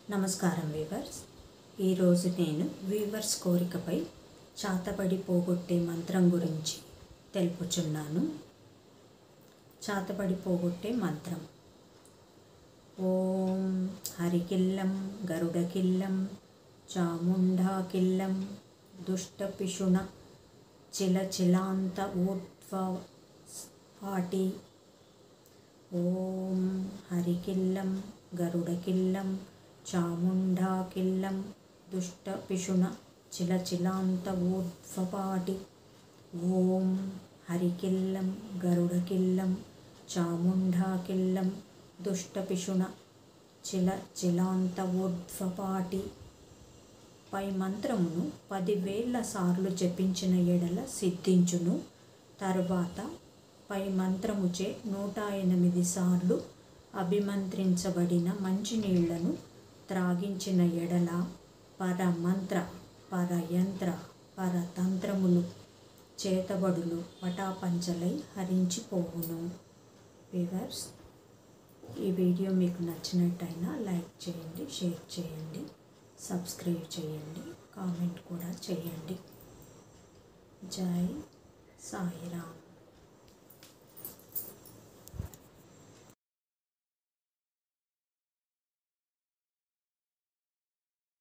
నమస్కారం వీవర్స్ ఈరోజు నేను వీవర్స్ కోరికపై చాతబడి పోగొట్టే మంత్రం గురించి తెలుపుచున్నాను చాతబడి పోగొట్టే మంత్రం ఓం హరికిల్లం గరుడకిల్లం చాముండాకిల్లం దుష్టపిషుణ చిలచిలాంత ఊర్ధ్వ పాటి ఓం హరికిల్లం గరుడకిల్లం చాముండాకిల్లం దుష్టపిషుణ చిలచిలాంత ఊర్ధ్వపాటి ఓం హరికిల్లం గరుడకిల్లం చాముండాకిల్లం దుష్టపిషుణ చిల చిలాంత ఊర్ధ్వపాటి పై మంత్రమును పదివేల సార్లు జపించిన ఎడల సిద్ధించును తరువాత పై మంత్రముచే నూట ఎనిమిది సార్లు అభిమంత్రించబడిన మంచినీళ్లను త్రాగించిన ఎడల పరమంత్ర పరయంత్ర పరతంత్రములు చేతబడులు పటాపంచలై హరించిపోవును వివర్స్ ఈ వీడియో మీకు నచ్చినట్టయినా లైక్ చేయండి షేర్ చేయండి సబ్స్క్రైబ్ చేయండి కామెంట్ కూడా చేయండి జై సాయిరామ్